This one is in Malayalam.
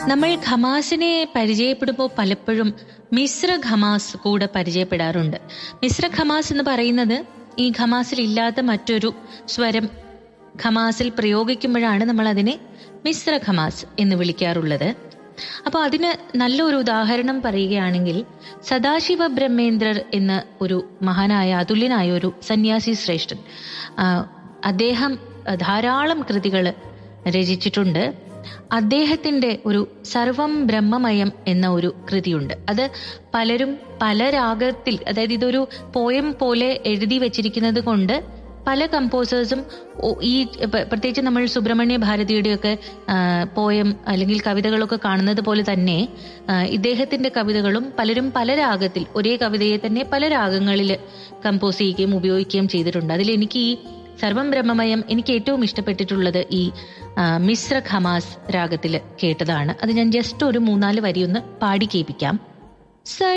നമ്മൾ ഖമാസിനെ പരിചയപ്പെടുമ്പോൾ പലപ്പോഴും മിശ്ര ഖമാസ് കൂടെ പരിചയപ്പെടാറുണ്ട് മിശ്ര ഖമാസ് എന്ന് പറയുന്നത് ഈ ഖമാസിൽ ഇല്ലാത്ത മറ്റൊരു സ്വരം ഖമാസിൽ പ്രയോഗിക്കുമ്പോഴാണ് നമ്മൾ അതിനെ മിശ്ര ഖമാസ് എന്ന് വിളിക്കാറുള്ളത് അപ്പോൾ അതിന് നല്ലൊരു ഉദാഹരണം പറയുകയാണെങ്കിൽ സദാശിവ ബ്രഹ്മേന്ദ്രർ എന്ന ഒരു മഹാനായ അതുല്യനായ ഒരു സന്യാസി ശ്രേഷ്ഠൻ ആ, അദ്ദേഹം ധാരാളം കൃതികൾ രചിച്ചിട്ടുണ്ട് അദ്ദേഹത്തിന്റെ ഒരു സർവം ബ്രഹ്മമയം എന്ന ഒരു കൃതിയുണ്ട് അത് പലരും പല രാഗത്തിൽ അതായത് ഇതൊരു പോയം പോലെ എഴുതി വെച്ചിരിക്കുന്നത് കൊണ്ട് പല കമ്പോസേഴ്സും ഈ പ- പ്രത്യേകിച്ച് നമ്മൾ സുബ്രഹ്മണ്യ ഭാരതിയുടെയൊക്കെ പോയം അല്ലെങ്കിൽ കവിതകളൊക്കെ കാണുന്നത് പോലെ തന്നെ ആ, ഇദ്ദേഹത്തിന്റെ കവിതകളും പലരും പല രാഗത്തിൽ ഒരേ കവിതയെ തന്നെ പല രാഗങ്ങളിൽ കമ്പോസ് ചെയ്യുകയും ഉപയോഗിക്കുകയും ചെയ്തിട്ടുണ്ട് അതിൽ എനിക്ക് ഈ സർവം ബ്രഹ്മമയം എനിക്ക് ഏറ്റവും ഇഷ്ടപ്പെട്ടിട്ടുള്ളത് ഈ ആ, മിശ്ര ഖമാസ് രാഗത്തിൽ കേട്ടതാണ് അത് ഞാൻ ജസ്റ്റ് ഒരു മൂന്നാല് വരി ഒന്ന് പാടി കേൾപ്പിക്കാം സ